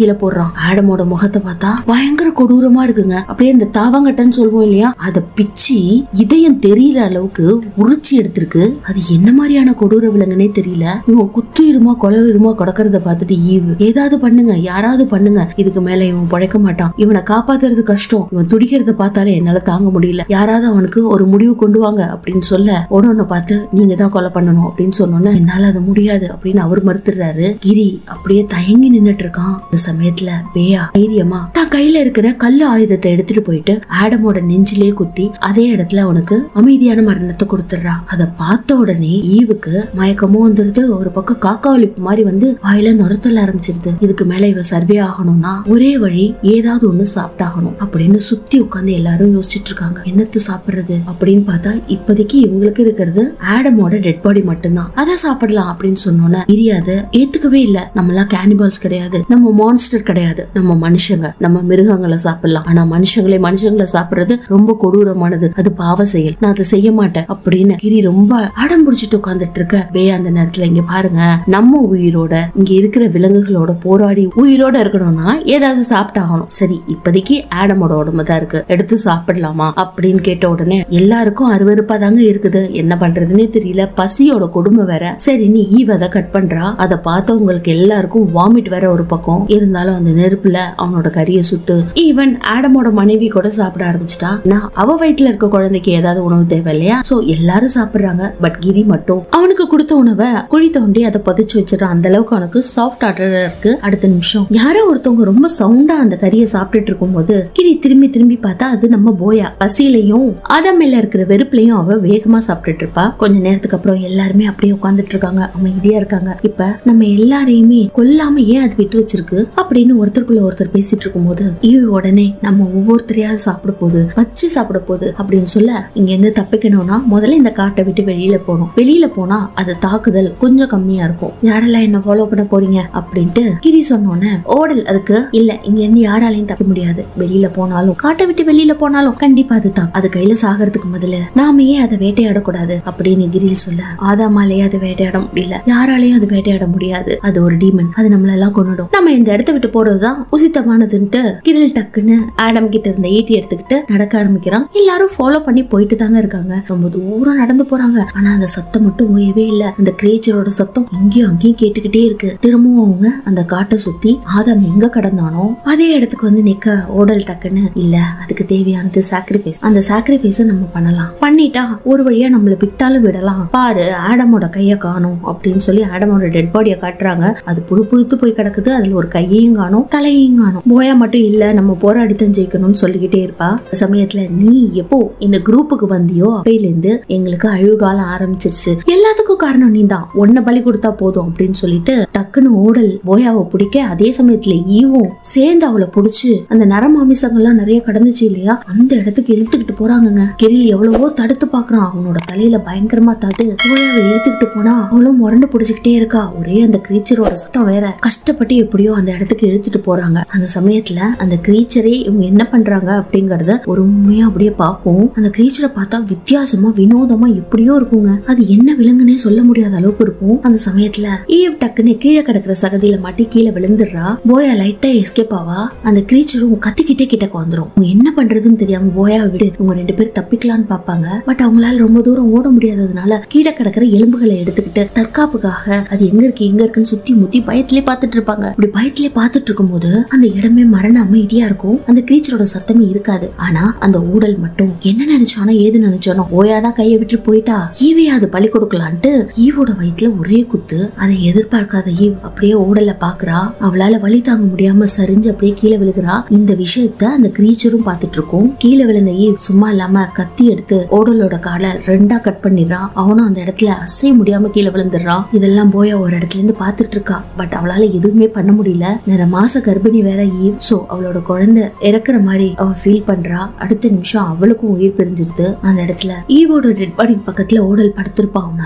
ஆடமோட முகத்தை பார்த்தா பயங்கர கொடூரமா இருக்குங்க அப்படியே இந்த தாவங்கட்டன்னு சொல்லுவோம் இல்லையா அத பிச்சு இதயம் தெரியற அளவுக்கு உரிச்சி எடுத்திருக்கு அது என்ன மாதிரியான கொடூர விலங்குனே தெரியல இவன் குத்துயிருமா கொலையுருமா கிடக்கிறத பார்த்துட்டு ஈவு ஏதாவது பண்ணுங்க யாராவது பண்ணுங்க இதுக்கு மேல இவன் பழைக்க மாட்டான் இவனை காப்பாத்துறது கஷ்டம் இவன் துடிக்கிறத பார்த்தாலே என்னால தாங்க முடியல யாராவது அவனுக்கு ஒரு முடிவு கொண்டு வாங்க அப்படின்னு சொல்ல உடனே பார்த்து நீங்க தான் கொலை பண்ணணும் அப்படின்னு சொன்னோன்னே என்னால அது முடியாது அப்படின்னு அவர் மறுத்துறாரு கிரி அப்படியே தயங்கி நின்னுட்டு இருக்கான் இந்த சமயத்துல பேயா தைரியமா தான் கையில இருக்கிற கல்லு ஆயுதத்தை எடுத்துட்டு போயிட்டு ஆடமோட நெஞ்சிலே குத்தி அதே இடத்துல அவனுக்கு அமைதியான மரணத்தை கொடுத்துடுறா அத பார்த்த உடனே ஈவுக்கு மயக்கமும் வந்துருது ஒரு பக்கம் காக்கா ஒலிப்பு மாதிரி வந்து வாயில நுரத்தல ஆரம்பிச்சிருது இதுக்கு மேல இவ சர்வே ஆகணும்னா ஒரே வழி ஏதாவது ஒண்ணு சாப்பிட்டாகணும் அப்படின்னு சுத்தி உட்கார்ந்து எல்லாரும் யோசிச்சுட்டு இருக்காங்க என்னத்து சாப்பிடுறது அப்படின்னு பார்த்தா இப்போதைக்கு இவங்களுக்கு இருக்கிறது ஆடமோட டெட் பாடி மட்டும்தான் அதை சாப்பிடலாம் அப்படின்னு சொன்னோன்னே இரியாத ஏத்துக்கவே இல்ல நம்ம எல்லாம் கேனிபால்ஸ் கிடையாது நம்ம மான்ஸ்டர் கிடையாது நம்ம மனுஷங்க நம்ம மிருகங்களை சாப்பிடலாம் ஆனா மனுஷங்களே மனுஷங்களை சாப்பிடுறது ரொம்ப கொடூரமானது அது பாவ செயல் நான் அதை செய்ய மாட்டேன் அப்படின்னு கிரி ரொம்ப அடம் பிடிச்சிட்டு உட்கார்ந்துட்டு இருக்க பே அந்த நேரத்துல இங்க பாருங்க நம்ம உயிரோட இங்க இருக்கிற விலங்குகளோட போராடி உயிரோட இருக்கணும்னா ஏதாவது சாப்பிட்டாகணும் சரி இப்போதைக்கு ஆடமோட உடம்பு தான் இருக்கு எடுத்து சாப்பிடலாமா அப்படின்னு கேட்ட உடனே எல்லாருக்கும் அருவருப்பா தாங்க இருக்குது என்ன பண்றதுன்னே தெரியல பசியோட கொடுமை வேற சரி நீ ஈவதை கட் பண்றா அதை பார்த்தவங்களுக்கு எல்லாருக்கும் வாமிட் வேற ஒரு பக்கம் இருந்தாலும் அந்த நெருப்புல அவனோட கறியை சுட்டு ஈவன் ஆடமோட மனைவி கூட சாப்பிட ஆரம்பிச்சிட்டா நான் அவ வயித்துல இருக்க குழந்தைக்கு ஏதாவது உணவு தேவை இல்லையா சோ எல்லாரும் சாப்பிடுறாங்க பட் கிரி மட்டும் அவனுக்கு கொடுத்த உணவை குழி தோண்டி அதை புதைச்சு வச்சிடறான் அந்த அளவுக்கு அவனுக்கு சாஃப்ட் ஆர்டர் இருக்கு அடுத்த நிமிஷம் யாரோ ஒருத்தவங்க ரொம்ப சவுண்டா அந்த கறியை சாப்பிட்டுட்டு இருக்கும்போது கிரி திரும்பி திரும்பி பார்த்தா அது நம்ம போயா பசியிலையும் அத மேல இருக்கிற வெறுப்புலையும் அவ வேகமா சாப்பிட்டுட்டு இருப்பா கொஞ்ச நேரத்துக்கு அப்புறம் எல்லாருமே அப்படியே உட்கார்ந்துட்டு இருக்காங்க அமைதியா இருக்காங்க இப்ப நம்ம எல்லாரையுமே கொல்லாம ஏன் அது விட்டு வச்சிருக்கு அப்படின்னு ஒருத்தருக்குள்ள ஒருத்தர் பேசிட்டு இருக்கும்போது ஈவு உடனே நம்ம ஒவ்வொருத்தரையாவது சாப்பிட போகுது வச்சு சாப்பிட போகுது அப்படின்னு சொல்ல இங்க இருந்து தப்பிக்கணும்னா முதல்ல இந்த காட்டை விட்டு வெளியில போகணும் வெளியில போனா அது தாக்குதல் கொஞ்சம் கம்மியா இருக்கும் யாரெல்லாம் என்ன ஃபாலோ பண்ண போறீங்க அப்படின்ட்டு கிரி சொன்னோன்னே ஓடல் அதுக்கு இல்ல இங்க இருந்து யாராலையும் தப்பிக்க முடியாது வெளியில போனாலும் காட்டை விட்டு வெளியில போனாலும் கண்டிப்பா அது தான் அது கையில சாகிறதுக்கு முதல்ல நாம ஏன் அதை வேட்டையாடக்கூடாது அப்படின்னு கிரில் சொல்ல ஆதாமாலேயே அதை வேட்டையாட முடியல யாராலையும் அது வேட்டையாட முடியாது அது ஒரு டீமன் அது நம்மள எல்லாம் கொண்டுடும் நம்ம இந்த இடத்த விட்டு போறதுதான் உசித்தமானதுன்ட்டு கிரில் டக்குன்னு ஆடம் கிட்ட இருந்த ஈட்டி எடுத்துக்கிட்டு நடக்க ஆரம்பிக்கிறான் எல்லாரும் ஃபாலோ பண்ணி போயிட்டு தாங்க இருக்காங்க ரொம்ப தூரம் நடந்து போறாங்க ஆனா அந்த சத்தம் மட்டும் ஓயவே இல்ல அந்த கிரேச்சரோட சத்தம் இங்கேயும் அங்கேயும் கேட்டுக்கிட்டே இருக்கு திரும்பவும் அவங்க அந்த காட்டை சுத்தி ஆதாம் எங்க கடந்தானோ அதே இடத்துக்கு வந்து நிக்க ஓடல் டக்குன்னு இல்ல அதுக்கு தேவையானது சாக்ரிஃபைஸ் அந்த சாக்ரிஃபைஸ நம்ம பண்ணலாம் பண்ணிட்டா ஒரு வழியா நம்மள விட்டாலும் விடலாம் பாரு ஆடமோட கைய காணும் அப்படின்னு சொல்லி ஆடமோட டெட் பாடிய காட்டுறாங்க அது புழு புழுத்து போய் கிடக்குது அதுல ஒரு கையையும் காணும் தலையையும் காணும் போயா மட்டும் இல்ல நம்ம போராடி தான் ஜெயிக்கணும்னு சொல்லிக்கிட்டே இருப்பா அந்த சமயத்துல நீ எப்போ இந்த குரூப்புக்கு வந்தியோ அப்பையில இருந்து எங்களுக்கு அழிவு காலம் ஆரம்பிச்சிருச்சு எல்லாத்துக்கும் காரணம் நீ தான் உன்னை பலி கொடுத்தா போதும் அப்படின்னு சொல்லிட்டு டக்குன்னு ஓடல் போயாவை பிடிக்க அதே சமயத்துல ஈவும் சேர்ந்து அவளை புடிச்சு அந்த நரமாமிசங்கள்லாம் நிறைய கடந்துச்சு இல்லையா அந்த இடத்துக்கு இழுத்துக்கிட்டு போறாங்கங்க கிரில் எவ்வளவோ தடுத்து பாக்குறான் அவனோட தலையில பயங்கரமா தட்டு போயாவை இழுத்துக்கிட்டு போனா அவளும் முரண்டு பிடிச்சுக்கிட்டே இருக்கா ஒரே அந்த கிரீச்சரோட சத்தம் வேற கஷ்டப்பட்டு எப்படியோ அந்த இடத்துக்கு இழுத்துட்டு போறாங்க அந்த சமயத்துல அந்த கிரீச்சரே இவங்க என்ன பண்றாங்க அப்படிங்கறத ஒரு உண்மையா அப்படியே பார்ப்போம் அந்த கிரீச்சரை பார்த்தா வித்தியாசமா வினோதமா எப்படியோ இருக்குங்க அது என்ன விலங்குனே சொல்ல முடியாத அளவுக்கு இருக்கும் அந்த சமயத்துல ஈவ் டக்குன்னு கீழே கிடக்குற சகதியில மாட்டி கீழே விழுந்துடுறா போயா லைட்டா எஸ்கேப் ஆவா அந்த கிரீச்சரும் கத்திக்கிட்டே கிட்டக்க வந்துரும் அவங்க என்ன பண்றதுன்னு தெரியாம போயாவை விடு இவங்க ரெண்டு பேரும் தப்பிக்கலாம்னு பாப்பாங்க பட் அவங்களால ரொம்ப தூரம் ஓட முடியாததுனால கீழே கிடக்குற எலும்புகளை எடுத்துக்கிட்டு தற்காப்புக்காக அது எங்க இருக்கு எங்க இருக்குன்னு சுத்தி முத்தி பயத்திலே பார்த்துட்டு இருப்பாங்க இப்படி பயத்திலே பார்த்துட்டு இருக்கும்போது அந்த இடமே மரண அமைதியா இருக்கும் அந்த கிரீச்சரோட சத்தமே இருக்காது ஆனா அந்த ஊடல் மட்டும் என்ன நினைச்சானோ ஏது நினைச்சானோ ஓயாதான் கையை விட்டு போயிட்டா ஈவே அது பலி கொடுக்கலான்ட்டு ஈவோட வயித்துல ஒரே குத்து அதை எதிர்பார்க்காத ஈவ் அப்படியே ஊடல பாக்குறா அவளால வலி தாங்க முடியாம சரிஞ்சு அப்படியே கீழே விழுகிறா இந்த விஷயத்த அந்த கிரீச்சரும் பார்த்துட்டு இருக்கும் கீழே விழுந்த ஈவ் சும்மா இல்லாம கத்தி எடுத்து ஓடலோட காலை ரெண்டா கட் பண்ணிடுறான் அவனும் அந்த இடத்துல அசைய முடியாம கீழே விழுந்துடுறான் இதெல்லாம் போய ஒரு இடத்துல இருந்து பார்த்துட்டு இருக்கா பட் அவளால எதுவுமே பண்ண முடியல நிற மாச கர்ப்பிணி வேற ஈவ் சோ அவளோட குழந்தை இறக்குற மாதிரி அவ ஃபீல் பண்றா அடுத்த நிமிஷம் அவளுக்கும் உயிர் பிரிஞ்சிருது அந்த இடத்துல ஈவோட டெட் பாடி பக்கத்துல ஓடல் படுத்திருப்பான் அவனால அசைய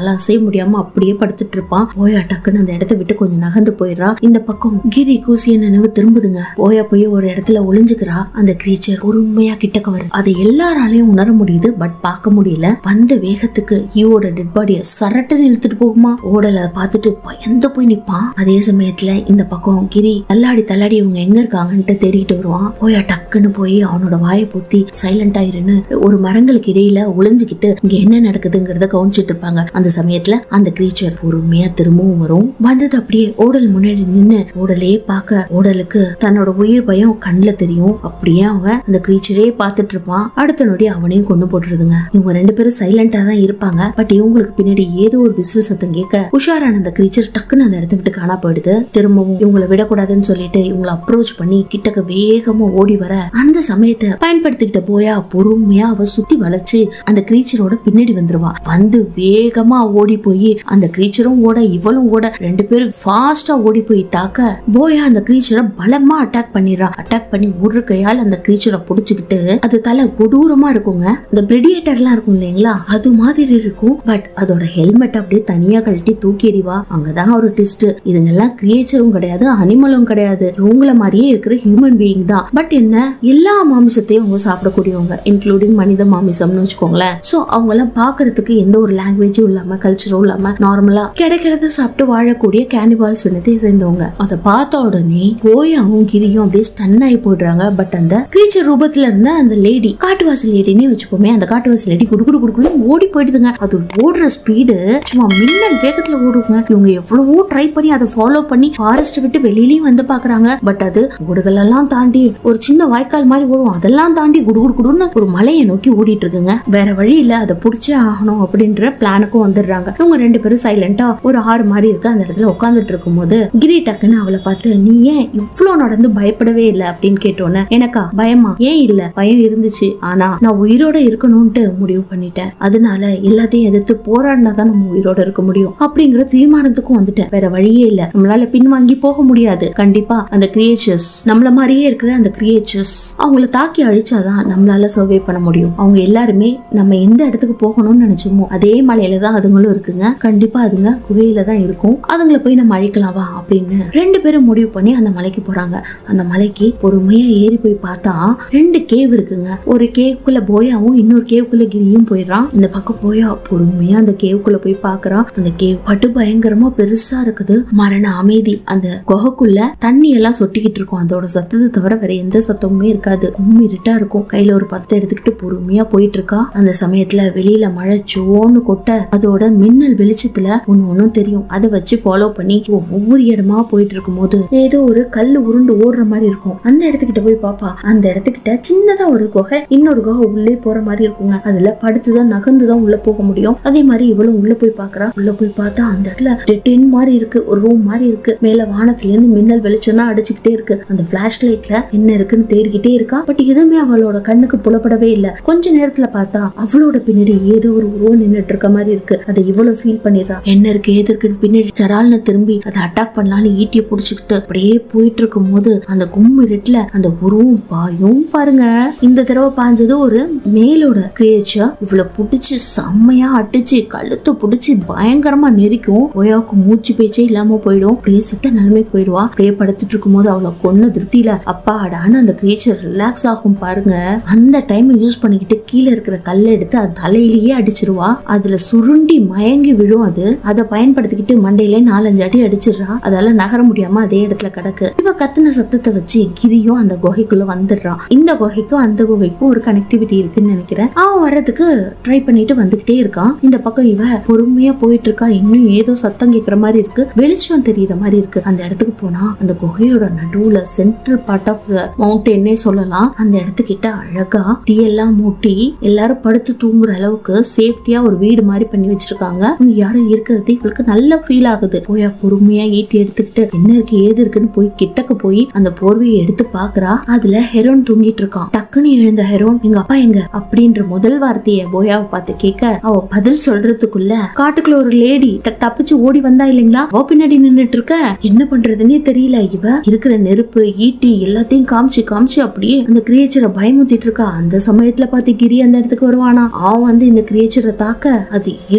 முடியாம அப்படியே படுத்துட்டு இருப்பான் போயா டக்குன்னு அந்த இடத்த விட்டு கொஞ்சம் நகர்ந்து போயிடுறா இந்த பக்கம் கிரி கூசிய நினைவு திரும்புதுங்க போயா போய் ஒரு இடத்துல ஒளிஞ்சுக்கிறா அந்த கிரீச்சர் பொறுமையா கிட்டக்க வருது அதை எல்லாராலையும் உணர முடியுது பட் பார்க்க முடியல வந்த வேகத்துக்கு ஈவோட டெட் பாடிய சரட்டுன்னு இழுத்துட்டு போகுமா ஓடல பார்த்துட்டு பயந்து போய் நிப்பான் அதே சமயத்துல இந்த பக்கம் கிரி தள்ளாடி தள்ளாடி இவங்க எங்க இருக்காங்கன்ட்டு தேடிட்டு வருவான் போயா டக்குன்னு போய் அவனோட வாயை பொத்தி சைலண்ட் ஆயிருன்னு ஒரு மரங்களுக்கு இடையில ஒளிஞ்சுக்கிட்டு இங்க என்ன நடக்குதுங்கிறத கவனிச்சிட்டு இருப்பாங்க அந்த சமயத்துல அந்த கிரீச்சர் பொறுமையா திரும்பவும் வரும் வந்தது அப்படியே ஓடல் முன்னாடி நின்னு ஓடலே பார்க்க ஓடலுக்கு தன்னோட உயிர் பயம் கண்ணுல தெரியும் அப்படியே அவன் அந்த கிரீச்சரே பார்த்துட்டு இருப்பான் அடுத்த நொடி அவனையும் கொண்டு போட்டுருதுங்க இவங்க ரெண்டு பேரும் சைலண்டா தான் இருப்பாங்க பட் இவங்களுக்கு பின்னாடி ஏதோ ஒரு விசில் சத்தம் கேட்க உஷாரான அந்த கிரீச்சர் டக்குன்னு அந்த இடத்த விட்டு காணா போயிடுது திரும்பவும் இவங்களை விடக்கூடாதுன்னு சொல்லிட்டு இவங்களை அப்ரோச் பண்ணி கிட்டக்க வேகமா ஓடி வர அந்த சமயத்தை பயன்படுத்திக்கிட்ட போயா பொறுமையா அவ சுத்தி வளைச்சு அந்த கிரீச்சரோட பின்னாடி வந்துருவா வந்து வேகமா ஓடி போய் அந்த கிரீச்சரும் ஓட இவளும் ஓட ரெண்டு பேரும் ஃபாஸ்டா ஓடி போய் தாக்க போயா அந்த கிரீச்சரை பலமா அட்டாக் பண்ணிடுறா அட்டாக் பண்ணி ஒரு கையால் அந்த கிரீச்சரை புடிச்சுக்கிட்டு அது தலை கொடூரமா இருக்குங்க இந்த பிரிடியேட்டர்லாம் இருக்கும் இல்லைங்களா அது மாதிரி இருக்கும் பட் அதோட ஹெல்மெட் அப்படியே தனியா கழட்டி தூக்கி எறிவா அங்கதான் ஒரு ட்விஸ்ட் இதுங்கெல்லாம் கிரியேச்சரும் கிடையாது அனிமலும் கிடையாது இவங்கள மாதிரியே இருக்கிற ஹியூமன் பீயிங் தான் பட் என்ன எல்லா மாமிசத்தையும் அவங்க சாப்பிடக்கூடியவங்க இன்க்ளூடிங் மனித மாமிசம்னு வச்சுக்கோங்களேன் சோ அவங்க எல்லாம் பாக்குறதுக்கு எந்த ஒரு லாங்குவேஜும் இல்லாம கல்ச்சரும் இல்லாம நார்மலா கிடைக்கிறத சாப்பிட்டு வாழக்கூடிய கேனிபால்ஸ் இனத்தை சேர்ந்தவங்க அதை பார்த்த உடனே போய் அவங்க கிரியும் அப்படியே ஸ்டன் ஆகி போயிடுறாங்க பட் அந்த கிரீச்சர் ரூபத்துல இருந்த அந்த லேடி காட்டுவாசி லேடினே வச்சுப்போமே அந்த காட்டுவாசி லேடி குடுகுடு குடுக்குன்னு ஓடி போயிடுதுங்க அது ஓடுற ஸ்பீடு சும்மா மின்னல் வேகத்துல ஓடுங்க இவங்க எவ்வளவோ ட்ரை பண்ணி அதை ஃபாலோ பண்ணி ஃபாரஸ்ட் விட்டு வெளியிலயும் வந்து பாக்குறாங்க பட் அது ஓடுகள் எல்லாம் தாண்டி ஒரு சின்ன வாய்க்கால் மாதிரி ஓடும் அதெல்லாம் தாண்டி குடுகுடு குடுன்னு ஒரு மலையை நோக்கி ஓடிட்டு இருக்குங்க வேற வழி இல்ல அதை புடிச்சே ஆகணும் அப்படின்ற பிளானுக்கும் வந்துடுறாங்க இவங்க ரெண்டு பேரும் சைலண்டா ஒரு ஆறு மாதிரி இருக்கு அந்த இடத்துல உட்காந்துட்டு இருக்கும்போது கிரி டக்குன்னு அவளை பார்த்து நீ ஏன் இவ்ளோ நடந்து பயப்படவே இல்லை அப்படின்னு கேட்டோன்னே எனக்கா பயமா ஏன் இல்ல பயம் இருந்துச்சு ஆனா நான் உயிரோட இருக்கணும்ட்டு முடிவு பண்ணிட்டேன் அதனால எல்லாத்தையும் எதிர்த்து போராடினா தான் நம்ம உயிரோட இருக்க முடியும் அப்படிங்கிற தீர்மானத்துக்கும் வந்துட்டேன் வேற வழியே இல்ல நம்மளால பின்வாங்கி போக முடியாது கண்டிப்பா அந்த கிரியேச்சர்ஸ் நம்மள மாதிரியே இருக்கிற அந்த கிரியேச்சர்ஸ் அவங்கள தாக்கி அழிச்சாதான் நம்மளால சர்வே பண்ண முடியும் அவங்க எல்லாருமே நம்ம எந்த இடத்துக்கு போகணும்னு நினைச்சோமோ அதே மலையில தான் அதுங்களும் இருக்குங்க கண்டிப்பா அதுங்க குகையில தான் இருக்கும் அதுங்களை போய் நம்ம அழிக்கலாம் வா அப்படின்னு ரெண்டு பேரும் முடிவு பண்ணி அந்த மலைக்கு போறாங்க அந்த மலைக்கு பொறுமையா ஏறி போய் பார்த்தா ரெண்டு கேவ் இருக்குங்க ஒரு கேவுக்குள்ள போயாவும் இன்னொரு கேவுக்குள்ள கிரியும் போயிடுறான் இந்த பக்கம் போயா பொறுமையா அந்த கேவுக்குள்ள போய் பாக்குறான் அந்த கேவ் பட்டு பயங்கரமா பெருசா இருக்குது மரண அமைதி அந்த குகைக்குள்ள தண்ணி எல்லாம் சொட்டிக்கிட்டு இருக்கும் அதோட சத்தத்தை தவிர வேற எந்த சத்தமுமே இருக்காது கும்மி இருட்டா இருக்கும் கையில ஒரு பத்தை எடுத்துக்கிட்டு பொறுமையா போயிட்டு இருக்கா அந்த சமயத்துல வெளியில மழை சோன்னு கொட்ட அதோட மின்னல் வெளிச்சத்துல ஒண்ணு ஒண்ணும் தெரியும் அதை வச்சு ஃபாலோ பண்ணி ஒ- ஒவ்வொரு இடமா போயிட்டு இருக்கும்போது ஏதோ ஒரு கல்லு உருண்டு ஓடுற மாதிரி இருக்கும் அந்த இடத்துக்கிட்ட போய் பாப்பா அந்த இடத்துக்கிட்ட சின்னதா ஒரு குகை இன்னொரு குகை உள்ளே போற மாதிரி இருக்குங்க அதுல படுத்துதான் நகர்ந்துதான் உள்ள போக முடியும் அதே மாதிரி இவளும் உள்ள போய் பாக்குறா உள்ள போய் பார்த்தா அந்த இடத்துல டென் மாதிரி இருக்கு ஒரு ரூம் மாதிரி இருக்கு மேல வானத்துல இருந்து மின்னல் வெளிச்சம் தான் அடிச்சுக்கிட்டே இருக்கு அந்த பிளாஷ் லைட்ல என்ன இருக்குன்னு தேடிக்கிட்டே இருக்கா பட் எதுவுமே அவளோட கண்ணுக்கு புலப்படவே இல்ல கொஞ்ச நேரத்துல பார்த்தா அவளோட பின்னாடி ஏதோ ஒரு உருவம் நின்னுட்டு இருக்க மாதிரி இருக்கு அதை இவ்வளவு ஃபீல் பண்ணிடுறா என்ன இருக்கு ஏது இருக்குன்னு பின்னாடி சடால்னு திரும்பி அதை அட்டாக் பண்ணலான்னு ஈட்டிய புடிச்சுக்கிட்டு அப்படியே போயிட்டு இருக்கும் போது அந்த கும்மு இருட்டுல அந்த உருவம் பாயும் பாருங்க இந்த தடவை பாஞ்சது ஒரு மேலோட கிரியேச்சர் இவ்வளவு புடிச்சு செம்மையா அடிச்சு கழுத்தை புடிச்சு பயங்கரமா நெரிக்கும் போயாவுக்கு மூச்சு பேச்சே இல்லாம போயிடும் அப்படியே செத்த நிலைமைக்கு போயிடுவா அப்படியே படுத்துட்டு இருக்கும்போது அவளை கொன்ன திருப்தியில அப்பாடான்னு அந்த கிரியேச்சர் ரிலாக்ஸ் ஆகும் பாருங்க அந்த டைம் யூஸ் பண்ணிக்கிட்டு கீழே இருக்கிற கல்லை எடுத்து அது தலையிலேயே அடிச்சிருவா அதுல சுருண்டி மயங்கி விழும் அது அதை பயன்படுத்திக்கிட்டு மண்டையிலே நாலஞ்சு அடி அடிச்சிடுறா அதால நகர முடியாம அதே இடத்துல கிடக்கு இவ கத்துன சத்தத்தை வச்சு கிரியும் அந்த குகைக்குள்ள வந்துடுறான் இந்த குகைக்கும் அந்த குகைக்கும் ஒரு கனெக்டிவிட்டி இருக்குன்னு நினைக்கிறேன் அவன் வர்றதுக்கு ட்ரை பண்ணிட்டு வந்துகிட்டே இருக்கான் இந்த பக்கம் இவ பொறுமையா போயிட்டு இருக்கா இன்னும் ஏதோ சத்தம் கேட்கற மாதிரி இருக்கு வெளிச்சம் தெரியற மாதிரி இருக்கு அந்த இடத்துக்கு போனா அந்த குகையோட நடுவுல சென்ட்ரல் பார்ட் ஆஃப் மவுண்டனே சொல்லலாம் அந்த இடத்துக்கிட்ட அழகா தீயெல்லாம் மூட்டி எல்லாரும் படுத்து தூங்குற அளவுக்கு சேஃப்டியா ஒரு வீடு மாதிரி பண்ணி வச்சிருக்காங்க இங்க யாரும் இருக்கிறது இவளுக்கு நல்ல ஃபீல் ஆகுது போயா பொறுமையா ஈட்டி எடுத்துக்கிட்டு என்ன இருக்கு ஏது இருக்குன்னு போய் கிட்டக்க போய் அந்த போர்வையை எடுத்து பாக்குறா அதுல ஹெரோன் தூங்கிட்டு இருக்கான் டக்குன்னு எழுந்த ஹெரோன் எங்க அப்பா எங்க அப்படின்ற முதல் வார்த்தைய போயாவை பார்த்து கேட்க அவ பதில் சொல்றதுக்குள்ள காட்டுக்குள்ள ஒரு லேடி தப்பிச்சு ஓடி வந்தா இல்லைங்களா அவ பின்னாடி நின்னுட்டு இருக்க என்ன பண்றதுன்னே தெரியல இவ இருக்கிற நெருப்பு ஈட்டி எல்லாத்தையும் காமிச்சு காமிச்சு அப்படியே அந்த கிரியேச்சரை பயமுத்திட்டு இருக்கா அந்த சமயத்துல பார்த்து கிரி அந்த இடத்துக்கு வருவானா அவன் வந்து இந்த கிரியேச்சரை தாக்க அது இருக்கிற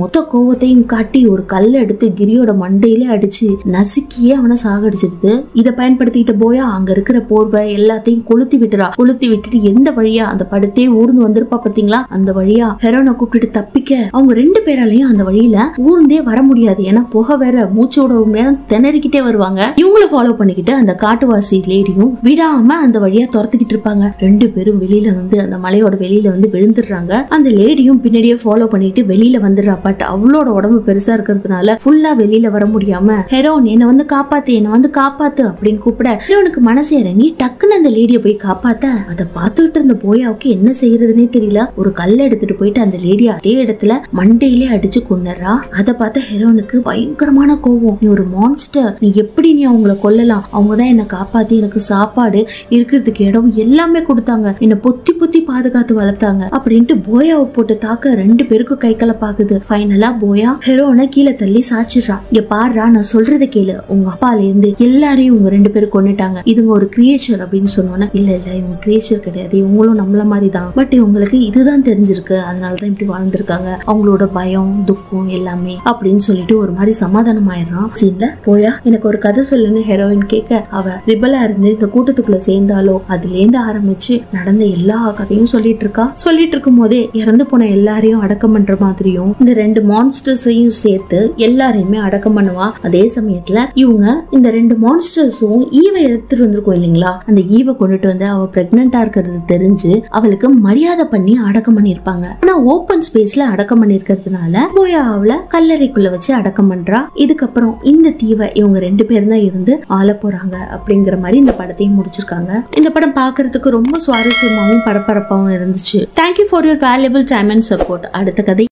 மொத்த கோவத்தையும் காட்டி ஒரு கல்லை எடுத்து கிரியோட மண்டையில அடிச்சு நசுக்கியே அவனை சாகடிச்சிருது இதை பயன்படுத்திக்கிட்ட போயா அங்க இருக்கிற போர்வை எல்லாத்தையும் கொளுத்தி விட்டுறா கொளுத்தி விட்டுட்டு எந்த வழியா அந்த படுத்தே ஊர்ந்து வந்திருப்பா பாத்தீங்களா அந்த வழியா ஹெரோனை கூப்பிட்டுட்டு தப்பிக்க அவங்க ரெண்டு பேராலையும் அந்த வழியில ஊர்ந்தே வர முடியாது ஏன்னா புகை வேற மூச்சோட நேரம் திணறிக்கிட்டே வருவாங்க இவங்கள ஃபாலோ பண்ணிக்கிட்டு அந்த காட்டுவாசி லேடியும் விடாம அந்த வழியா துரத்துக்கிட்டு இருப்பாங்க ரெண்டு பேரும் வெளியில வந்து அந்த மலையோட வெளியில வந்து விழுந்துடுறாங்க அந்த லேடியும் பின்னாடியே ஃபாலோ பண்ணிட்டு வெளியில வந்துடுறா பட் அவளோட உடம்பு பெருசா இருக்கிறதுனால ஃபுல்லா வெளியில வர முடியாம ஹெரோன் என்ன வந்து காப்பாத்து என்ன வந்து காப்பாத்து அப்படின்னு கூப்பிட ஹெரோனுக்கு மனசு இறங்கி டக்குன்னு அந்த லேடிய போய் காப்பாத்த அதை பார்த்துக்கிட்டு இருந்த போயாவுக்கு என்ன செய்யறதுனே தெரியல ஒரு கல்லை எடுத்துட்டு போயிட்டு அந்த லேடிய அதே இடத்துல மண்டையிலே அடிச்சு கொண்டுறா அதை பார்த்த ஹெரோனுக்கு பயங்கரமான கோவம் நீ ஒரு மான்ஸ்டர் நீ எப்படி நீ அவங்கள கொல்லலாம் அவங்க தான் என்னை காப்பாத்தி எனக்கு சாப்பாடு இருக்கிறதுக்கு இடம் எல்லாமே கொடுத்தாங்க என்னை பொத்தி பொத்தி பாதுகாத்து வளர்த்தாங்க அப்படின்ட்டு போயாவை போட்டு தாக்க ரெண்டு பேருக்கும் கை கல பாக்குது ஃபைனலா போயா ஹெரோனை கீழே தள்ளி சாச்சிடுறான் இங்க பாருடா நான் சொல்றதை கேளு உங்க அப்பால இருந்து எல்லாரையும் உங்க ரெண்டு பேரும் கொன்னுட்டாங்க இதுங்க ஒரு கிரியேச்சர் அப்படின்னு சொன்னோன்னே இல்ல இல்ல இவங்க கிரியேச்சர் கிடையாது இவங்களும் நம்மள மாதிரி தான் பட் இவங்களுக்கு இதுதான் தெரிஞ்சிருக்கு அதனாலதான் இப்படி வாழ்ந்திருக்காங்க அவங்களோட பயம் துக்கம் எல்லாமே அப்படின்னு சொல்லிட்டு ஒரு மாதிரி சமாதானம் ஆயிடுறான் சீன்ல போயா எனக்கு ஒரு கதை சொல்லுன்னு ஹெரோயின் கேட்க அவ ரிபலா இருந்து இந்த கூட்டத்துக்குள்ள சேர்ந்தாலோ அதுல இருந்து ஆரம்பிச்சு நடந்த எல்லா கதையும் சொல்லிட்டு இருக்கா சொல்லிட்டு இருக்கும் போதே இறந்து போன எல்லாரையும் அடக்கம் பண்ற மாதிரியும் இந்த ரெண்டு மான்ஸ்டர்ஸையும் சேர்த்து எல்லாரையுமே அடக்கம் பண்ணுவா அதே சமயத்துல இவங்க இந்த ரெண்டு மான்ஸ்டர்ஸும் ஈவை எடுத்துட்டு வந்திருக்கோம் இல்லைங்களா அந்த ஈவை கொண்டுட்டு வந்து அவ பிரெக்னெண்டா இருக்கிறது தெரிஞ்சு அவளுக்கு மரியாதை பண்ணி அடக்கம் பண்ணிருப்பாங்க ஆனா ஓப்பன் ஸ்பேஸ்ல அடக்கம் பண்ணிருக்கிறதுனால போயா அவளை கல்லறைக்குள்ள வச்சு அடக்கம் பண்றா இதுக்கப்புறம் இந்த தீவை இவங்க ரெண்டு பேரும் தான் இருந்து ஆள போறாங்க அப்படிங்கிற மாதிரி இந்த படத்தையும் முடிச்சிருக்காங்க இந்த படம் பார்க்கிறதுக்கு ரொம்ப சுவாரஸ்யமாவும் பரபரப்பாவும் இருந்துச்சு thank you for your valuable time and support அடுத்த கதை